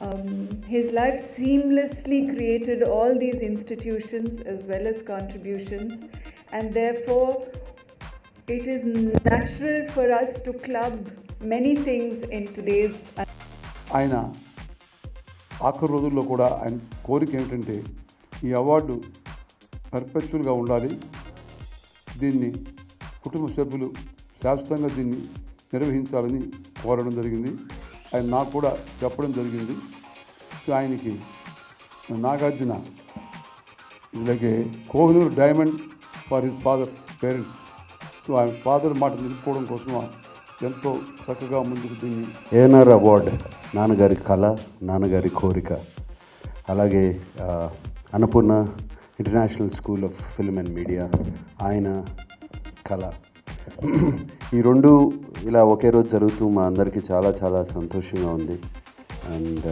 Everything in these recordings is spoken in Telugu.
Um, his life seamlessly created all these institutions as well as contributions, and therefore, it is natural for us to club many things in today's ఆయన ఆఖరి రోజుల్లో కూడా ఆయన కోరిక ఏమిటంటే ఈ అవార్డు పర్పెచువల్గా ఉండాలి దీన్ని కుటుంబ సభ్యులు శాశ్వతంగా దీన్ని నిర్వహించాలని కోరడం జరిగింది ఆయన నాకు కూడా చెప్పడం జరిగింది సో ఆయనకి Nagarjuna like Kohinoor diamond for his father parents so ఆయన ఫాదర్ మాట నిలుపుకోవడం కోసం ఎంతో చక్కగా ముందుకు దీన్ని ఏఎన్ఆర్ అవార్డ్ నాన్నగారి కళ నాన్నగారి కోరిక అలాగే ఆ, Annapurna international school of film and media ఆయన కళ ఈ రెండు ఇలా ఒకే రోజు జరుగుతూ మా అందరికీ చాలా చాలా సంతోషంగా ఉంది అండ్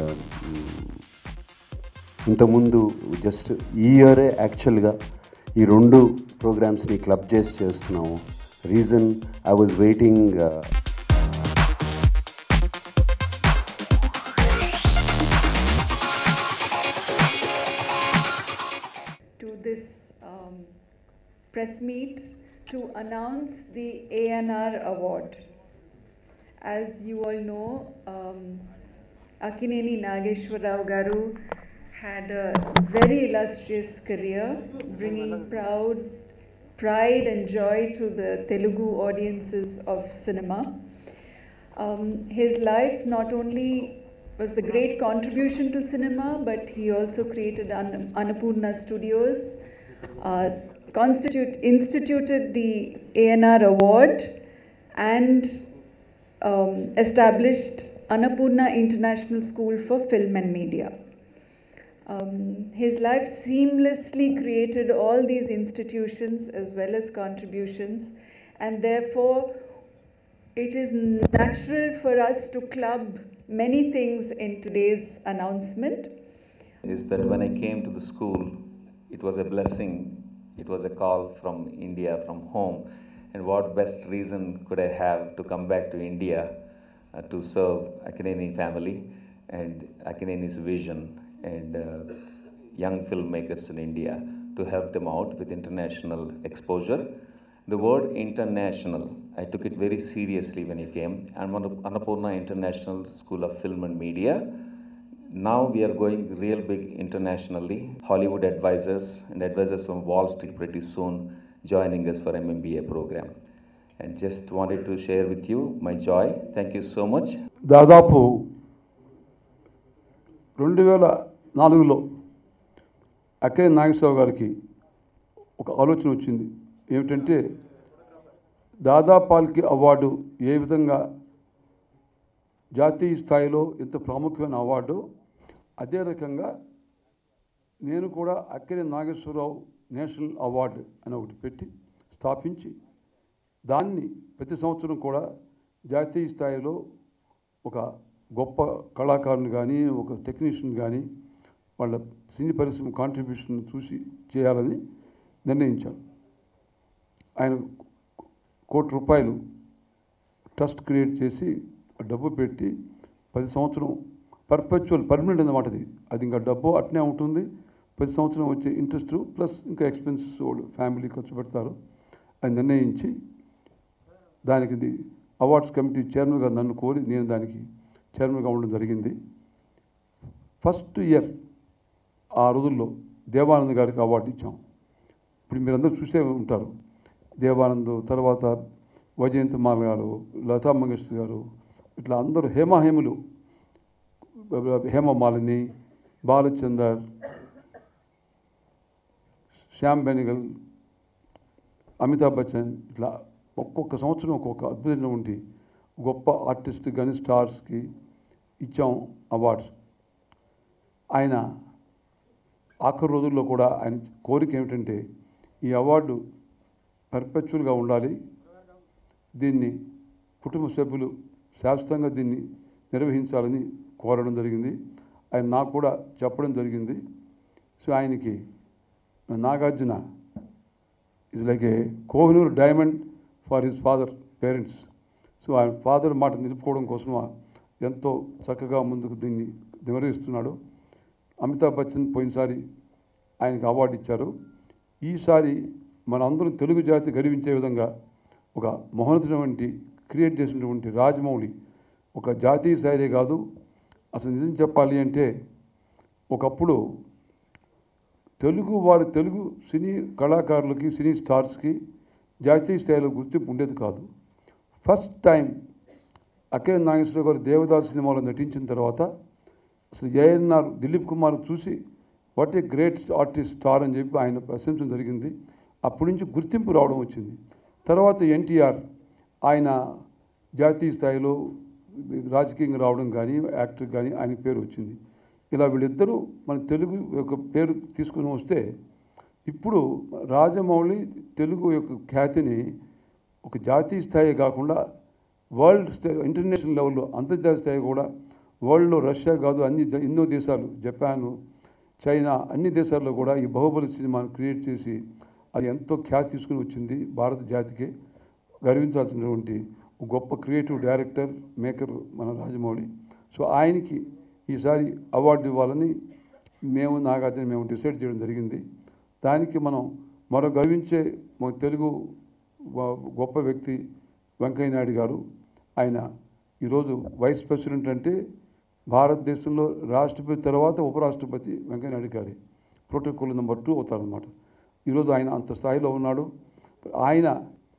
ఇంతకుముందు జస్ట్ ఈ ఇయరే యాక్చువల్గా ఈ రెండు ప్రోగ్రామ్స్ని క్లబ్ చేసి చేస్తున్నాము reason I was waiting to this um, press meet to announce the ANR award. As you all know, um, Akineni Nageshwarrao Garu had a very illustrious career, bringing proud pride and joy to the Telugu audiences of cinema. Um, his life not only was the great contribution to cinema, but he also created An- Annapurna Studios, uh, constitute, instituted the ANR Award, and um, established Annapurna International School for Film and Media. Um, his life seamlessly created all these institutions as well as contributions, and therefore, it is natural for us to club many things in today's announcement. is that when I came to the school, it was a blessing. It was a call from India, from home. And what best reason could I have to come back to India uh, to serve Akineni family and Akineni's vision and uh, young filmmakers in India to help them out with international exposure. The word international, I took it very seriously when he came. I'm on Annapurna International School of Film and Media. Now we are going real big internationally. Hollywood advisors and advisors from Wall Street pretty soon joining us for MMBA program. And just wanted to share with you my joy. Thank you so much. దాదాపు రెండు వేల నాలుగులో అక్కే నాగేశ్వరరావు గారికి ఒక ఆలోచన వచ్చింది ఏమిటంటే దాదాపాల్కి అవార్డు ఏ విధంగా జాతీయ స్థాయిలో ఎంత ప్రాముఖ్యమైన అవార్డు అదే రకంగా నేను కూడా అక్కినే నాగేశ్వరరావు నేషనల్ అవార్డు అని ఒకటి పెట్టి స్థాపించి దాన్ని ప్రతి సంవత్సరం కూడా జాతీయ స్థాయిలో ఒక గొప్ప కళాకారుని కానీ ఒక టెక్నీషియన్ కానీ వాళ్ళ సినీ పరిశ్రమ కాంట్రిబ్యూషన్ చూసి చేయాలని నిర్ణయించాను ఆయన కోటి రూపాయలు ట్రస్ట్ క్రియేట్ చేసి ఆ డబ్బు పెట్టి పది సంవత్సరం పర్పెచువల్ పర్మనెంట్ అన్నమాట అది అది ఇంకా డబ్బు అట్నే ఉంటుంది ప్రతి సంవత్సరం వచ్చే ఇంట్రెస్ట్ ప్లస్ ఇంకా ఎక్స్పెన్సెస్ వాళ్ళు ఫ్యామిలీ ఖర్చు పెడతారు అని నిర్ణయించి దానికి ఇది అవార్డ్స్ కమిటీ చైర్మన్గా నన్ను కోరి నేను దానికి చైర్మన్గా ఉండడం జరిగింది ఫస్ట్ ఇయర్ ఆ రోజుల్లో దేవానంద్ గారికి అవార్డు ఇచ్చాం ఇప్పుడు మీరందరూ చూసే ఉంటారు దేవానంద్ తర్వాత వైజయంత్ మాల్ గారు లతా మంగేష్కర్ గారు ఇట్లా అందరూ హేమాహేములు హేమమాలిని బాలచందర్ శ్యామ్ బెనిగల్ అమితాబ్ బచ్చన్ ఇట్లా ఒక్కొక్క సంవత్సరం ఒక్కొక్క అద్భుతంగా ఉండి గొప్ప ఆర్టిస్ట్ కానీ స్టార్స్కి ఇచ్చాం అవార్డ్స్ ఆయన ఆఖరి రోజుల్లో కూడా ఆయన కోరిక ఏమిటంటే ఈ అవార్డు పర్పెచువల్గా ఉండాలి దీన్ని కుటుంబ సభ్యులు శాశ్వతంగా దీన్ని నిర్వహించాలని కోరడం జరిగింది ఆయన నాకు కూడా చెప్పడం జరిగింది సో ఆయనకి Nagarjuna is like a Kohinoor diamond for his father parents so ఆయన ఫాదర్ మాట నిలుపుకోవడం కోసం ఎంతో చక్కగా ముందుకు దీన్ని నిర్వహిస్తున్నాడు అమితాబ్ బచ్చన్ పోయినసారి ఆయనకు అవార్డు ఇచ్చారు ఈసారి మన అందరం తెలుగు జాతి గర్వించే విధంగా ఒక మహోన్నతమైనటువంటి క్రియేట్ చేసినటువంటి రాజమౌళి ఒక జాతీయ స్థాయిలే కాదు అసలు నిజం చెప్పాలి అంటే ఒకప్పుడు తెలుగు వారి తెలుగు సినీ కళాకారులకి సినీ స్టార్స్కి జాతీయ స్థాయిలో గుర్తింపు ఉండేది కాదు ఫస్ట్ టైం అఖిల నాగేశ్వరరావు గారు దేవదాస్ సినిమాలో నటించిన తర్వాత అసలు ఏఎన్ఆర్ దిలీప్ కుమార్ చూసి what a great artist star అని చెప్పి ఆయన ప్రశంసడం జరిగింది అప్పటి నుంచి గుర్తింపు రావడం వచ్చింది తర్వాత ఎన్టీఆర్ ఆయన జాతీయ స్థాయిలో రాజకీయంగా రావడం కానీ యాక్టర్ కానీ ఆయన పేరు వచ్చింది ఇలా వీళ్ళిద్దరూ మన తెలుగు యొక్క పేరు తీసుకుని వస్తే ఇప్పుడు రాజమౌళి తెలుగు యొక్క ఖ్యాతిని ఒక జాతీయ స్థాయి కాకుండా వరల్డ్ స్థాయి ఇంటర్నేషనల్ లెవెల్లో అంతర్జాతీయ స్థాయి కూడా వరల్డ్లో రష్యా కాదు అన్ని ద- ఎన్నో దేశాలు జపాను చైనా అన్ని దేశాల్లో కూడా ఈ బాహుబలి సినిమాను క్రియేట్ చేసి అది ఎంతో ఖ్యాతి తీసుకుని వచ్చింది భారత జాతికి గర్వించాల్సినటువంటి ఒక గొప్ప క్రియేటివ్ డైరెక్టర్ మేకర్ మన రాజమౌళి సో ఆయనకి ఈసారి అవార్డు ఇవ్వాలని మేము నాగార్జున మేము డిసైడ్ చేయడం జరిగింది దానికి మనం మరో గర్వించే మన తెలుగు వ- గొప్ప వ్యక్తి వెంకయ్య నాయుడు గారు ఆయన ఈరోజు వైస్ ప్రెసిడెంట్ అంటే భారతదేశంలో రాష్ట్రపతి తర్వాత ఉపరాష్ట్రపతి వెంకయ్య నాయుడు గారి ప్రోటోకాల్ నెంబర్ టూ అవుతారనమాట ఈరోజు ఆయన అంత స్థాయిలో ఉన్నాడు ఆయన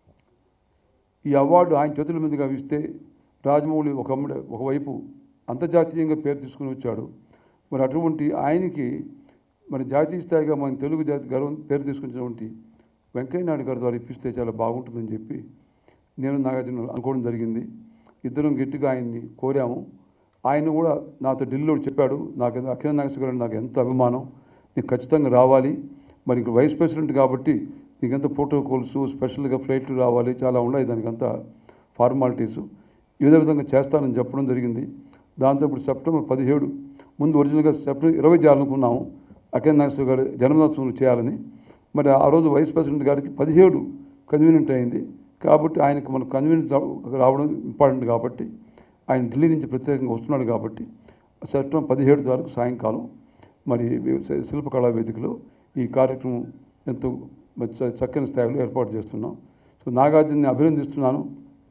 ఈ అవార్డు ఆయన చేతుల మీదుగా ఇస్తే రాజమౌళి ఒక అమ్ముడు ఒకవైపు అంతర్జాతీయంగా పేరు తీసుకుని వచ్చాడు మరి అటువంటి ఆయనకి మరి జాతీయ స్థాయిగా మన తెలుగు జాతి గర్వం పేరు తీసుకున్నటువంటి వెంకయ్య నాయుడు గారి ద్వారా ఇప్పిస్తే చాలా బాగుంటుందని చెప్పి నేను నాగార్జున అనుకోవడం జరిగింది ఇద్దరం గట్టిగా ఆయన్ని కోరాము ఆయన కూడా నాతో ఢిల్లీలో చెప్పాడు నాకు అఖిల నాగేశ్వర గారు నాకు ఎంత అభిమానం నీకు ఖచ్చితంగా రావాలి మరి ఇక్కడ వైస్ ప్రెసిడెంట్ కాబట్టి నీకంత ప్రోటోకాల్స్ స్పెషల్గా ఫ్లైట్లు రావాలి చాలా ఉన్నాయి దానికంతా ఫార్మాలిటీస్ ఇదే విధంగా చేస్తానని చెప్పడం జరిగింది దాంతో ఇప్పుడు సెప్టెంబర్ పదిహేడు ముందు ఒరిజినల్గా సెప్టెంబర్ ఇరవై చేయాలనుకున్నాము అఖిల నాగేశ్వర గారి జన్మదినోత్సవం చేయాలని మరి ఆ రోజు వైస్ ప్రెసిడెంట్ గారికి పదిహేడు కన్వీనియంట్ అయింది కాబట్టి ఆయనకు మన కన్వీనియంట్ రావడం ఇంపార్టెంట్ కాబట్టి ఆయన ఢిల్లీ నుంచి ప్రత్యేకంగా వస్తున్నాడు కాబట్టి సెప్టెంబర్ పదిహేడు తారీఖు సాయంకాలం మరి శిల్పకళా వేదికలో ఈ కార్యక్రమం ఎంతో మరి చ- చక్కని స్థాయిలో ఏర్పాటు చేస్తున్నాం సో నాగార్జున్ని అభినందిస్తున్నాను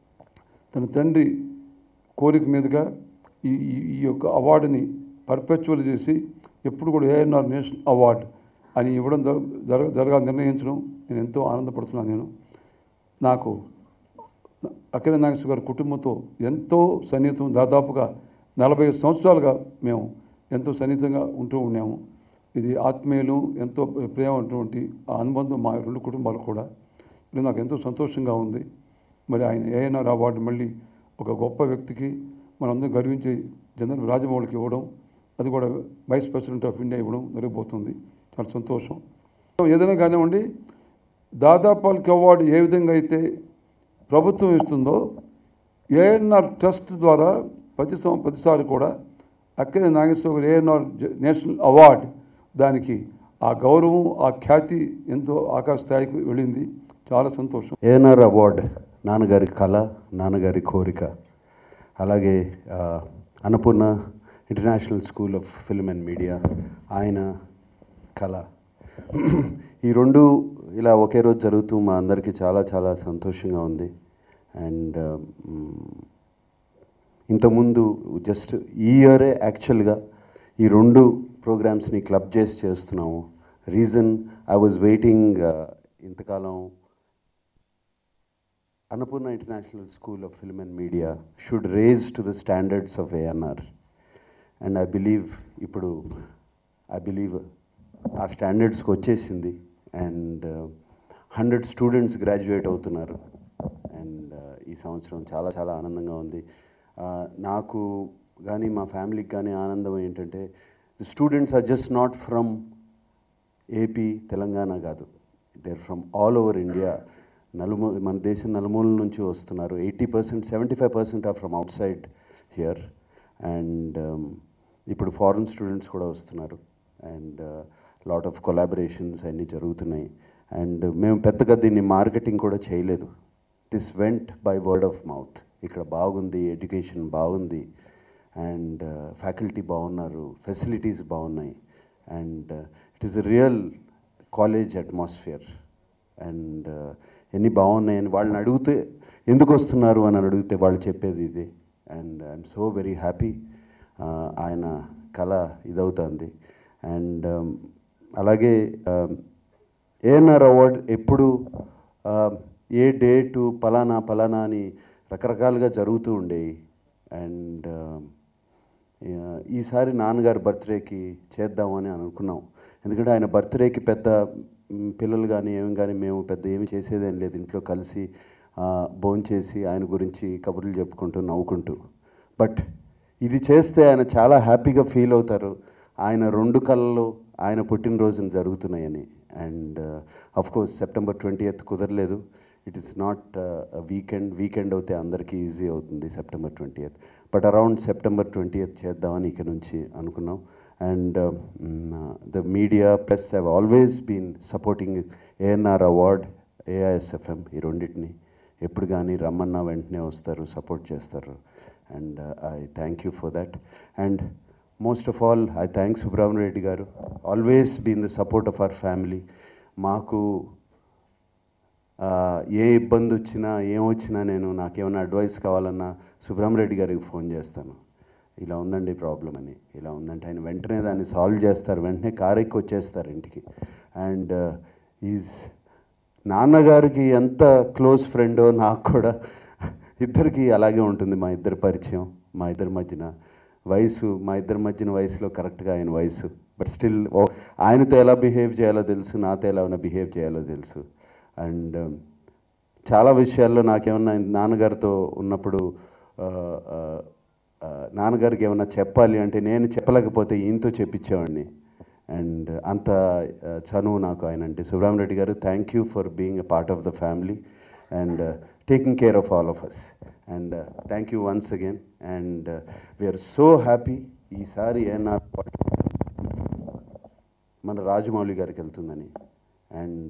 తన తండ్రి కోరిక మీదుగా ఈ ఈ- ఈ యొక్క అవార్డుని పర్పెచువల్ చేసి ఎప్పుడు కూడా ఏఎన్ఆర్ నేషనల్ అవార్డు అని ఇవ్వడం జర జరగ జరగాలని నిర్ణయించడం నేను ఎంతో ఆనందపడుతున్నాను నేను నాకు అఖిల నాగేశ్వర గారి కుటుంబంతో ఎంతో సన్నిహితం దాదాపుగా నలభై సంవత్సరాలుగా మేము ఎంతో సన్నిహితంగా ఉంటూ ఉన్నాము ఇది ఆత్మీయులు ఎంతో ప్రేమ ఉన్నటువంటి ఆ అనుబంధం మా రెండు కుటుంబాలు కూడా ఇది నాకు ఎంతో సంతోషంగా ఉంది మరి ఆయన ఏఎన్ఆర్ అవార్డు మళ్ళీ ఒక గొప్ప వ్యక్తికి మనందరం గర్వించి జనరల్ రాజమౌళికి ఇవ్వడం అది కూడా వైస్ ప్రెసిడెంట్ ఆఫ్ ఇండియా ఇవ్వడం జరగబోతుంది చాలా సంతోషం ఏదైనా కానివ్వండి దాదాపాలకి అవార్డు ఏ విధంగా అయితే ప్రభుత్వం ఇస్తుందో ఏఎన్ఆర్ ట్రస్ట్ ద్వారా ప్రతి సం- ప్రతిసారి కూడా అక్కడే నాగేశ్వర గారు ఏఎన్ఆర్ జ- నేషనల్ అవార్డు దానికి ఆ గౌరవం ఆ ఖ్యాతి ఎంతో ఆకాశ స్థాయికి వెళ్ళింది చాలా సంతోషం ఏఎన్ఆర్ అవార్డ్ నాన్నగారి కళ నాన్నగారి కోరిక అలాగే ఆ, Annapurna international school of film and media ఆయన కళ ఈ రెండు ఇలా ఒకే రోజు జరుగుతూ మా అందరికీ చాలా చాలా సంతోషంగా ఉంది అండ్ ఇంతకుముందు జస్ట్ ఈ ఇయరే యాక్చువల్గా ఈ రెండు ప్రోగ్రామ్స్ని క్లబ్ చేసి చేస్తున్నాము రీజన్ ఐ వాజ్ వెయిటింగ్ ఇంతకాలం Annapurna International School of Film and Media should raise to the standards of ANR. And I believe ఇప్పుడు ఐ బిలీవ్ ఆ స్టాండర్డ్స్కి వచ్చేసింది అండ్ హండ్రెడ్ స్టూడెంట్స్ గ్రాడ్యుయేట్ అవుతున్నారు అండ్ ఈ సంవత్సరం చాలా చాలా ఆనందంగా ఉంది Uh, నాకు కానీ మా ఫ్యామిలీకి కానీ ఆనందం ఏంటంటే the students are just not from AP Telangana కాదు there from all over India నలుమూ మన దేశం నలుమూల నుంచి వస్తున్నారు eighty percent seventy five percent are from outside here and ఇప్పుడు ఫారిన్ స్టూడెంట్స్ కూడా వస్తున్నారు అండ్ లాట్ ఆఫ్ కొలాబరేషన్స్ అన్నీ జరుగుతున్నాయి అండ్ మేము పెద్దగా దీన్ని మార్కెటింగ్ కూడా చేయలేదు this went by word of mouth ఇక్కడ బాగుంది ఎడ్యుకేషన్ బాగుంది అండ్ ఫ్యాకల్టీ బాగున్నారు ఫెసిలిటీస్ బాగున్నాయి and it is a real college atmosphere and ఎన్ని బాగున్నాయని వాళ్ళని అడిగితే ఎందుకు వస్తున్నారు అని అడిగితే వాళ్ళు చెప్పేది ఇది and I'm so very happy ఆయన కళ ఇదవుతుంది అండ్ అలాగే ఏఎన్ఆర్ అవార్డ్ ఎప్పుడు ఆ, ఏ డేటు పలానా పలానా అని రకరకాలుగా జరుగుతూ ఉండేవి అండ్ ఈసారి నాన్నగారి బర్త్డేకి చేద్దామని అనుకున్నాం ఎందుకంటే ఆయన బర్త్డేకి పెద్ద మ్, పిల్లలు కానీ ఏమి కానీ మేము పెద్ద ఏమి చేసేదేం లేదు ఇంట్లో కలిసి భోంచేసి ఆయన గురించి కబుర్లు చెప్పుకుంటూ నవ్వుకుంటూ బట్ ఇది చేస్తే ఆయన చాలా హ్యాపీగా ఫీల్ అవుతారు ఆయన రెండు కళలు ఆయన పుట్టినరోజున జరుగుతున్నాయని and of course September twenty eighth కుదరలేదు it is not weekend weekend అయితే అందరికీ ఈజీ అవుతుంది September twenty eighth but around September twenty eighth చేద్దామని ఇక నుంచి అనుకున్నాం and the media press have always been supporting ANR award AISFM ఈ రెండింటిని ఎప్పుడు కానీ రమ్మన్నా వెంటనే వస్తారు సపోర్ట్ చేస్తారు and I thank you for that and most of all I thank Subrahmanya Reddy garu always been the support of our family మాకు ఆ, ఏ ఇబ్బంది వచ్చినా ఏం వచ్చినా నేను నాకేమైనా అడ్వైస్ కావాలన్నా సుబ్రహ్మరెడ్డి గారికి ఫోన్ చేస్తాను ఇలా ఉందండి ప్రాబ్లం అని ఇలా ఉందంటే ఆయన వెంటనే దాన్ని సాల్వ్ చేస్తారు వెంటనే కారు ఎక్కి వచ్చేస్తారు ఇంటికి అండ్ ఈజ్ నాన్నగారికి ఎంత క్లోజ్ ఫ్రెండో నాకు కూడా ఇద్దరికి అలాగే ఉంటుంది మా ఇద్దరి పరిచయం మా ఇద్దరి మధ్యన వయసు మా ఇద్దరి మధ్యన వయసులో కరెక్ట్గా ఆయన వయసు బట్ స్టిల్ ఆయనతో ఎలా బిహేవ్ చేయాలో తెలుసు నాతో ఎలా బిహేవ్ చేయాలో తెలుసు అండ్ చాలా విషయాల్లో నాకేమన్నా నాన్నగారితో ఉన్నప్పుడు ఆ, ఆ, ఆ, నాన్నగారికి ఏమన్నా చెప్పాలి అంటే నేను చెప్పలేకపోతే ఈయనతో చెప్పించేవాడిని అండ్ అంత ఆ, చనువు నాకు ఆయన అంటే Subrahmareddy garu thank you for being a part of the family and taking care of all of us and thank you once again and we're so happy ఈసారి ఏనా మన రాజమౌళి గారికి వెళ్తుందని అండ్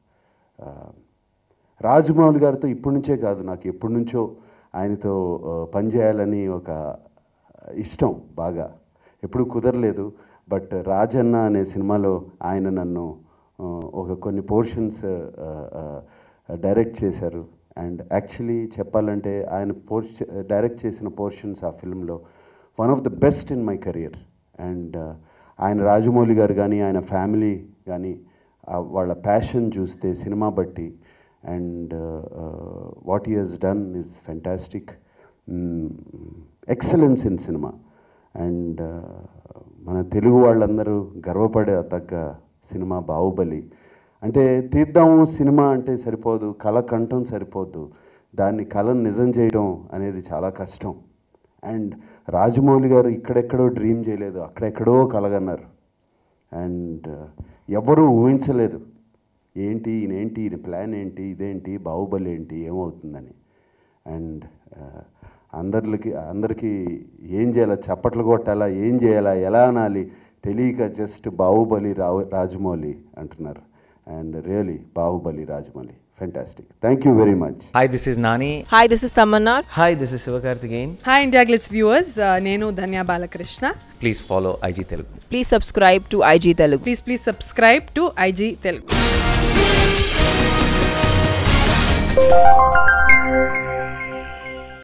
రాజమౌళి గారితో ఇప్పటి నుంచే కాదు నాకు ఎప్పటి నుంచో ఆయనతో ఆ, పనిచేయాలని ఒక ఇష్టం బాగా ఎప్పుడు కుదరలేదు బట్ రాజన్న అనే సినిమాలో ఆయన నన్ను ఆ, ఒక కొన్ని పోర్షన్స్ డైరెక్ట్ చేశారు అండ్ యాక్చువల్లీ చెప్పాలంటే ఆయన పోర్ష డైరెక్ట్ చేసిన పోర్షన్స్ ఆ ఫిల్మ్లో one of the best in my career and ఆయన రాజమౌళి గారు కానీ ఆయన ఫ్యామిలీ కానీ వాళ్ళ ప్యాషన్ చూస్తే సినిమా బట్టి and what he he's done is fantastic excellence in cinema and మన తెలుగు వాళ్ళందరూ గర్వపడే తగ్గ సినిమా బాహుబలి అంటే తీద్దాము సినిమా అంటే సరిపోదు కళ కంఠం సరిపోదు దాన్ని కళను నిజం చేయడం అనేది చాలా కష్టం అండ్ రాజమౌళి గారు ఇక్కడెక్కడో డ్రీమ్ చేయలేదు అక్కడెక్కడో కలగన్నారు అండ్ ఎవరూ ఊహించలేదు ఏంటి ఈయనేంటి ఈయన ప్లాన్ ఏంటి ఇదేంటి బాహుబలి ఏంటి ఏమవుతుందని అండ్ అందరికి అందరికీ ఏం చేయాలా చప్పట్లు కొట్టాలా ఏం చేయాలా ఎలా అనాలి తెలియక జస్ట్ బాహుబలి రావు రాజమౌళి అంటున్నారు and really Baahubali Rajamouli fantastic thank you very much Hi, this is Nani. Hi, this is Tamanna. Hi, this is Sivakarthikeyan. Hi India glitz viewers నేను Dhanya Balakrishna Please follow IG Telugu. Please subscribe to IG Telugu. Please please subscribe to IG Telugu